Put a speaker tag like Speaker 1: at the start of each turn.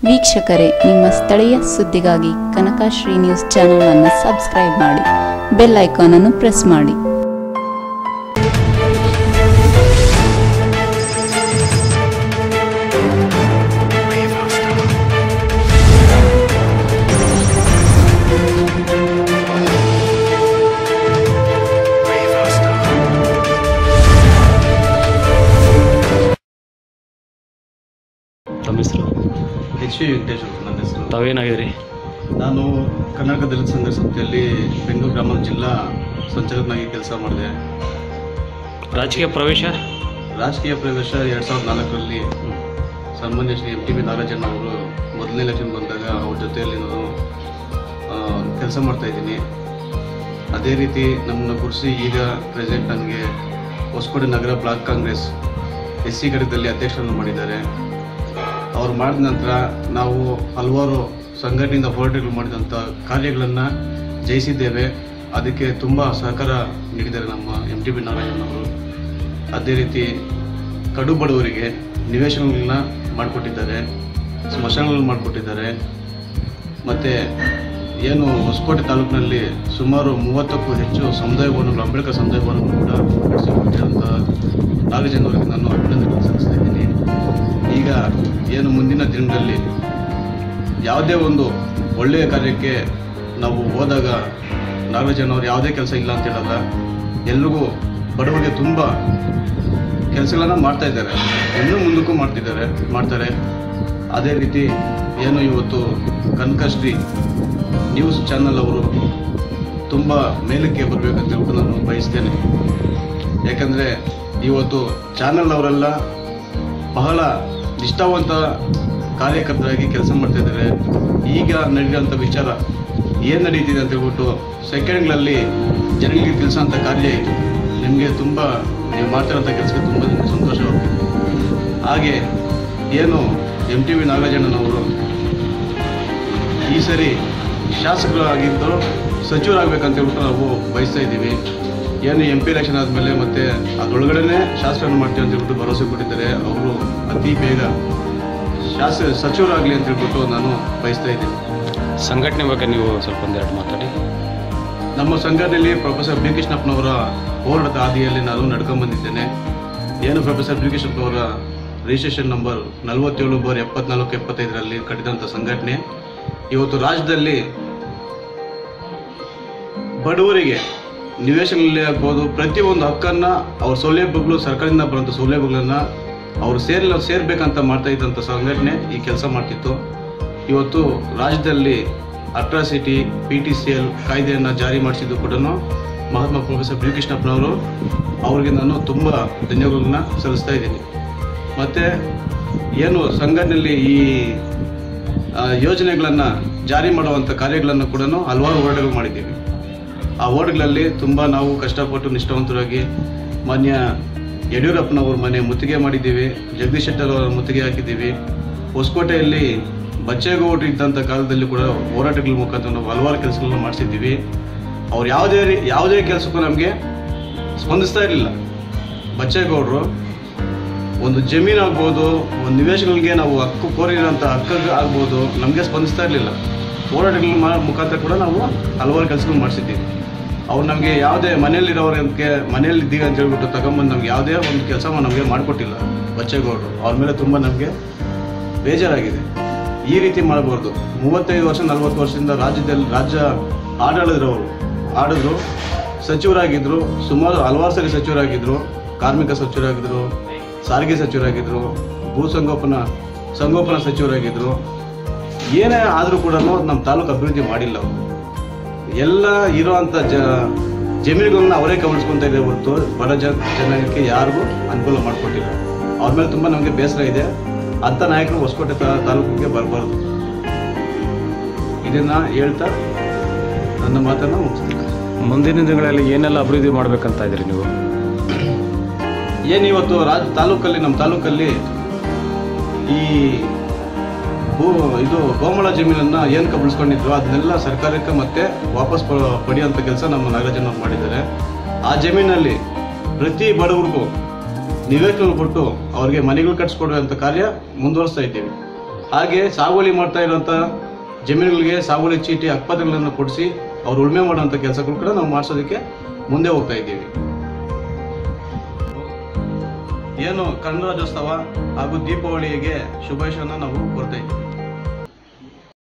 Speaker 1: ವೀಕ್ಷಕರೇ ನಿಮ್ಮ ಸ್ಥಳೀಯ ಸುದ್ದಿಗಾಗಿ ಕನಕಶ್ರೀ ನ್ಯೂಸ್ ಚಾನೆಲ್ ಅನ್ನು ಸಬ್ಸ್ಕ್ರೈಬ್ ಮಾಡಿ ಬೆಲ್ ಐಕಾನ್ ಅನ್ನು ಪ್ರೆಸ್ ಮಾಡಿ
Speaker 2: ತಮ್ಮ ಹೆಸರು
Speaker 3: ಎಚ್ ವಿ ವೆಂಕಟೇಶ್ ಅಂತ ನನ್ನ ಹೆಸರು
Speaker 2: ತಾವೇನಾಗಿದ್ರಿ
Speaker 3: ನಾನು ಕರ್ನಾಟಕ ದಲಿತ ಸಂಘ ಸಂಸ್ಥೆಯಲ್ಲಿ ಬೆಂಗಳೂರು ಗ್ರಾಮಾಂತರ ಜಿಲ್ಲಾ ಸಂಚಾಲಕನಾಗಿ ಕೆಲಸ ಮಾಡಿದೆ
Speaker 2: ರಾಜಕೀಯ ಪ್ರವೇಶ
Speaker 3: ರಾಜಕೀಯ ಪ್ರವೇಶ ಎರಡು ಸಾವಿರದ ನಾಲ್ಕರಲ್ಲಿ ಸನ್ಮಾನ್ಯ Shri M T B Nagarajan ಅವರು ಮೊದಲನೇ ಎಲೆಕ್ಷನ್ ಬಂದಾಗ ಅವ್ರ ಜೊತೆಯಲ್ಲಿ ನಾನು ಕೆಲಸ ಮಾಡ್ತಾ ಇದ್ದೀನಿ ಅದೇ ರೀತಿ ನಮ್ಮನ್ನು ಗುರುಸಿ ಈಗ ಪ್ರೆಸೆಂಟ್ ನನಗೆ ಹೊಸಕೋಟೆ ನಗರ ಬ್ಲಾಕ್ ಕಾಂಗ್ರೆಸ್ ಎಸ್ ಸಿ ಘಟಕದಲ್ಲಿ ಅಧ್ಯಕ್ಷರನ್ನು ಮಾಡಿದ್ದಾರೆ ಅವ್ರು ಮಾಡಿದ ನಂತರ ನಾವು ಹಲವಾರು ಸಂಘಟನೆಯಿಂದ ಹೋರಾಟಗಳು ಮಾಡಿದಂಥ ಕಾರ್ಯಗಳನ್ನು ಜಯಿಸಿದ್ದೇವೆ ಅದಕ್ಕೆ ತುಂಬ ಸಹಕಾರ ನೀಡಿದ್ದಾರೆ ನಮ್ಮ ಎಂ ಟಿ ಬಿ ನಾರಾಯಣನ್ ಅವರು ಅದೇ ರೀತಿ ಕಡು ಬಡವರಿಗೆ ನಿವೇಶನಗಳನ್ನ ಮಾಡಿಕೊಟ್ಟಿದ್ದಾರೆ ಸ್ಮಶಾನಗಳನ್ನ ಮಾಡಿಕೊಟ್ಟಿದ್ದಾರೆ ಮತ್ತು ಏನು ಹೊಸಕೋಟೆ ತಾಲೂಕಿನಲ್ಲಿ ಸುಮಾರು ಮೂವತ್ತಕ್ಕೂ ಹೆಚ್ಚು ಸಮುದಾಯ ಭವನಗಳು ಅಂಬೇಡ್ಕರ್ ಸಮುದಾಯ ಭವನಗಳು ಕೂಡ ಕಟ್ಟಿಸಿಕೊಟ್ಟಿರುವಂಥ ನಾಗರಾಜನ್ ಅವರಿಗೆ ನಾನು ಅಭಿನಂದನೆ ಸಲ್ಲಿಸ್ತಾ ಇದ್ದೀನಿ ಈಗ ಏನು ಮುಂದಿನ ದಿನಗಳಲ್ಲಿ ಯಾವುದೇ ಒಂದು ಒಳ್ಳೆಯ ಕಾರ್ಯಕ್ಕೆ ನಾವು ಹೋದಾಗ ನಾಗರಾಜನ್ ಅವರು ಯಾವುದೇ ಕೆಲಸ ಇಲ್ಲ ಅಂತ ಹೇಳಲ್ಲ ಎಲ್ರಿಗೂ ಬಡವರಿಗೆ ತುಂಬ ಕೆಲಸಗಳನ್ನ ಮಾಡ್ತಾ ಇದ್ದಾರೆ ಇನ್ನೂ ಮುಂದಕ್ಕೂ ಮಾಡ್ತಿದ್ದಾರೆ ಮಾಡ್ತಾರೆ ಅದೇ ರೀತಿ ಏನು ಇವತ್ತು ಕನಕಶ್ರೀ ನ್ಯೂಸ್ ಚಾನಲ್ ಅವರು ತುಂಬ ಮೇಲಕ್ಕೆ ಬರಬೇಕಂತ ಹೇಳ್ಬಿಟ್ಟು ನಾನು ಬಯಸ್ತೇನೆ ಯಾಕಂದರೆ ಇವತ್ತು ಚಾನಲ್ ಅವರೆಲ್ಲ ಬಹಳ ನಿಷ್ಠಾವಂತ ಕಾರ್ಯಕರ್ತರಾಗಿ ಕೆಲಸ ಮಾಡ್ತಾ ಇದ್ದಾರೆ ಈಗ ನಡೆಯುವಂಥ ವಿಚಾರ ಏನು ನಡೀತಿದೆ ಅಂತ ಹೇಳ್ಬಿಟ್ಟು ಸೆಕೆಂಡ್ಗಳಲ್ಲಿ ಜನಗಳಿಗೆ ತಿಳಿಸೋಂಥ ಕಾರ್ಯ ಇದು ನಿಮಗೆ ತುಂಬ ನೀವು ಮಾಡ್ತಿರೋಂಥ ಕೆಲಸಕ್ಕೆ ತುಂಬ ಸಂತೋಷವಾಗ್ತದೆ ಹಾಗೆ ಏನು ಎಂ ಟಿ ವಿ ನಾಗರಾಜಣ್ಣನವರು ಈ ಸರಿ ಶಾಸಕರಾಗಿದ್ದು ಸಚಿವರಾಗಬೇಕಂತ ಹೇಳ್ಬಿಟ್ಟು ನಾವು ಬಯಸ್ತಾ ಇದ್ದೀವಿ ಏನು ಎಂ ಪಿ ಎಲೆಕ್ಷನ್ ಆದಮೇಲೆ ಮತ್ತೆ ಅದರೊಳಗಡೆನೆ ಶಾಸಕರನ್ನು ಮಾಡ್ತೀವಿ ಅಂತ ಹೇಳ್ಬಿಟ್ಟು ಭರವಸೆ ಕೊಟ್ಟಿದ್ದಾರೆ ಅವರು ಅತಿ ಬೇಗ ಶಾಸ ಸಚಿವರಾಗಲಿ ಅಂತ ಹೇಳ್ಬಿಟ್ಟು ನಾನು ಬಯಸ್ತಾ ಇದ್ದೀನಿ
Speaker 2: ಸಂಘಟನೆ ಬಗ್ಗೆ ನೀವು ಸ್ವಲ್ಪ ಒಂದೆರಡು ಮಾತಾಡಿ
Speaker 3: ನಮ್ಮ ಸಂಘಟನೆಯಲ್ಲಿ ಪ್ರೊಫೆಸರ್ ಬಿ ಕೃಷ್ಣಪ್ಪನವರ ಹೋರಾಟದ ಹಾದಿಯಲ್ಲಿ ನಾನು ನಡ್ಕೊಂಡ್ಬಂದಿದ್ದೇನೆ ಏನು ಪ್ರೊಫೆಸರ್ ಬಿ ಕೃಷ್ಣಪ್ಪನವರ ರಿಜಿಸ್ಟ್ರೇಷನ್ ನಂಬರ್ ನಲವತ್ತೇಳು ಬಾರ್ ಎಪ್ಪತ್ನಾಲ್ಕು ಎಪ್ಪತ್ತೈದರಲ್ಲಿ ಕಟ್ಟಿದಂಥ ಸಂಘಟನೆ ಇವತ್ತು ರಾಜ್ಯದಲ್ಲಿ ಬಡವರಿಗೆ ನಿವೇಶನಗಳಲ್ಲಿ ಆಗ್ಬೋದು ಪ್ರತಿಯೊಂದು ಹಕ್ಕನ್ನ ಅವ್ರ ಸೌಲಭ್ಯಗಳು ಸರ್ಕಾರದಿಂದ ಬರುವಂಥ ಸೌಲಭ್ಯಗಳನ್ನ ಅವರು ಸೇರ್ಲ ಸೇರ್ಬೇಕಂತ ಮಾಡ್ತಾ ಇದ್ದಂಥ ಸಂಘಟನೆ ಈ ಕೆಲಸ ಮಾಡ್ತಿತ್ತು ಇವತ್ತು ರಾಜ್ಯದಲ್ಲಿ atrocity P T C L ಕಾಯ್ದೆಯನ್ನು ಜಾರಿ ಮಾಡಿಸಿದ್ದು ಕೂಡ ಮಹಾತ್ಮ ಪ್ರೊಫೆಸರ್ ಬಿ ಕೃಷ್ಣಪ್ಪನವರು ಅವರಿಗೆ ನಾನು ತುಂಬ ಧನ್ಯವಾದಗಳನ್ನ ಸಲ್ಲಿಸ್ತಾ ಇದ್ದೀನಿ ಮತ್ತು ಏನು ಸಂಘಟನೆಯಲ್ಲಿ ಈ ಯೋಜನೆಗಳನ್ನು ಜಾರಿ ಮಾಡುವಂಥ ಕಾರ್ಯಗಳನ್ನು ಕೂಡ ಹಲವಾರು ಹೋರಾಟಗಳು ಮಾಡಿದ್ದೀವಿ ಆ ಹೋರಾಟಗಳಲ್ಲಿ ತುಂಬ ನಾವು ಕಷ್ಟಪಟ್ಟು ನಿಷ್ಠಾವಂತರಾಗಿ ಮಾನ್ಯ ಯಡಿಯೂರಪ್ಪನವ್ರ ಮನೆ ಮುತ್ತಿಗೆ ಮಾಡಿದ್ದೀವಿ ಜಗದೀಶ್ ಶೆಟ್ಟರ್ ಅವರ ಮುತ್ತಿಗೆ ಹಾಕಿದ್ದೀವಿ ಹೊಸಕೋಟೆಯಲ್ಲಿ ಬಚ್ಚೇಗೌಡರು ಇದ್ದಂಥ ಕಾಲದಲ್ಲಿ ಕೂಡ ಹೋರಾಟಗಳ ಮುಖಾಂತರ ನಾವು ಹಲವಾರು ಕೆಲಸಗಳನ್ನ ಮಾಡಿಸಿದ್ದೀವಿ ಅವ್ರು ಯಾವುದೇ ರೀ- ಯಾವುದೇ ಕೆಲಸಕ್ಕೂ ನಮಗೆ ಸ್ಪಂದಿಸ್ತಾ ಇರಲಿಲ್ಲ ಬಚ್ಚೇಗೌಡರು ಒಂದು ಜಮೀನು ಆಗ್ಬೋದು ಒಂದು ನಿವೇಶನಗಳಿಗೆ ನಾವು ಹಕ್ಕು ಕೋರಿರೋಂಥ ಹಕ್ಕು ಆಗ್ಬೋದು ನಮಗೆ ಸ್ಪಂದಿಸ್ತಾ ಇರಲಿಲ್ಲ ಹೋರಾಟಗಳ ಮಾ- ಮುಖಾಂತರ ಕೂಡ ನಾವು ಹಲವಾರು ಕೆಲಸಗಳು ಮಾಡಿಸಿದ್ದೀವಿ ಅವ್ರು ನಮಗೆ ಯಾವುದೇ ಮನೆಯಲ್ಲಿರೋರಿಗೆ ಮನೆಯಲ್ಲಿ ಇದ್ದೀವಿ ಅಂತ ಹೇಳ್ಬಿಟ್ಟು ತಗೊಂಬಂದು ನಮ್ಗೆ ಯಾವುದೇ ಒಂದು ಕೆಲಸ ನಮಗೆ ಮಾಡಿಕೊಟ್ಟಿಲ್ಲ ಬಚ್ಚೇಗೌಡರು ಅವ್ರ ಮೇಲೆ ತುಂಬ ನಮಗೆ ಬೇಜಾರಾಗಿದೆ ಈ ರೀತಿ ಮಾಡಬಾರ್ದು ಮೂವತ್ತೈದು ವರ್ಷ ನಲವತ್ತು ವರ್ಷದಿಂದ ರಾಜ್ಯದಲ್ಲಿ ರಾಜ್ಯ ಆಡಳಿದ್ರು ಅವರು ಆಡಿದ್ರು ಸಚಿವರಾಗಿದ್ದರು ಸುಮಾರು ಹಲವಾರು ಸರಿ ಸಚಿವರಾಗಿದ್ದರು ಕಾರ್ಮಿಕ ಸಚಿವರಾಗಿದ್ದರು ಸಾರಿಗೆ ಸಚಿವರಾಗಿದ್ದರು ಭೂ ಸಂಗೋಪನಾ ಸಂಗೋಪನಾ ಸಚಿವರಾಗಿದ್ದರು ಏನೇ ಆದರೂ ಕೂಡ ನಮ್ಮ ತಾಲೂಕು ಅಭಿವೃದ್ಧಿ ಮಾಡಿಲ್ಲ ಅವರು ಎಲ್ಲ ಇರೋವಂಥ ಜ ಜಮೀನುಗಳನ್ನ ಅವರೇ ಗಮನಿಸ್ಕೊತಾ ಇದೆ ಹೊರತು ಬಡ ಜನ ಜನಕ್ಕೆ ಯಾರಿಗೂ ಅನುಕೂಲ ಮಾಡಿಕೊಟ್ಟಿಲ್ಲ ಅವ್ರ ಮೇಲೆ ತುಂಬ ನಮಗೆ ಬೇಸರ ಇದೆ ಅಂಥ ನಾಯಕರು ಹೊಸಕೋಟೆ ತಾ ತಾಲೂಕಿಗೆ ಬರಬಾರ್ದು ಇದನ್ನ ಹೇಳ್ತಾ ನನ್ನ ಮಾತನ್ನು ಮುಗಿಸ್ತೀನಿ
Speaker 2: ಮುಂದಿನ ದಿನಗಳಲ್ಲಿ ಏನೆಲ್ಲ ಅಭಿವೃದ್ಧಿ ಮಾಡ್ಬೇಕಂತ ಇದ್ದೀರಿ ನೀವು
Speaker 3: ಏನು ಇವತ್ತು ರಾಜ್ ತಾಲೂಕಲ್ಲಿ ನಮ್ಮ ತಾಲೂಕಲ್ಲಿ ಈ ಭೂ ಇದು ಗೋಮಳ ಜಮೀನನ್ನ ಏನು ಕಬಳಿಸ್ಕೊಂಡಿದ್ರು ಅದನ್ನೆಲ್ಲ ಸರ್ಕಾರಕ್ಕೆ ಮತ್ತೆ ವಾಪಸ್ ಪ- ಪಡೆಯುವಂಥ ಕೆಲಸ ನಮ್ಮ ನಾಗರಾಜನವ್ರು ಮಾಡಿದ್ದಾರೆ ಆ ಜಮೀನಲ್ಲಿ ಪ್ರತಿ ಬಡವರಿಗೂ ನಿವೇಶನ ಕೊಟ್ಟು ಅವ್ರಿಗೆ ಮನೆಗಳು ಕಟ್ಸ್ಕೊಡುವಂಥ ಕಾರ್ಯ ಮುಂದುವರಿಸ್ತಾ ಇದ್ದೀವಿ ಹಾಗೆ ಸಾಗುವಳಿ ಮಾಡ್ತಾ ಇರುವಂಥ ಜಮೀನುಗಳಿಗೆ ಸಾಗುವಳಿ ಚೀಟಿ ಅಕ್ಪತ್ರಗಳನ್ನು ಕೊಡಿಸಿ ಅವ್ರು ಉಳುಮೆ ಮಾಡುವಂಥ ಕೆಲಸಗಳು ಕೂಡ ನಾವು ಮಾಡಿಸೋದಕ್ಕೆ ಮುಂದೆ ಹೋಗ್ತಾ ಇದ್ದೀವಿ ಏನು ಕನ್ನಡ ರಾಜ್ಯೋತ್ಸವ ಹಾಗೂ ದೀಪಾವಳಿಗೆ ಶುಭಾಶಯನ ನಾವು ಕೊಡ್ತಾ ಇದ್ದೀವಿ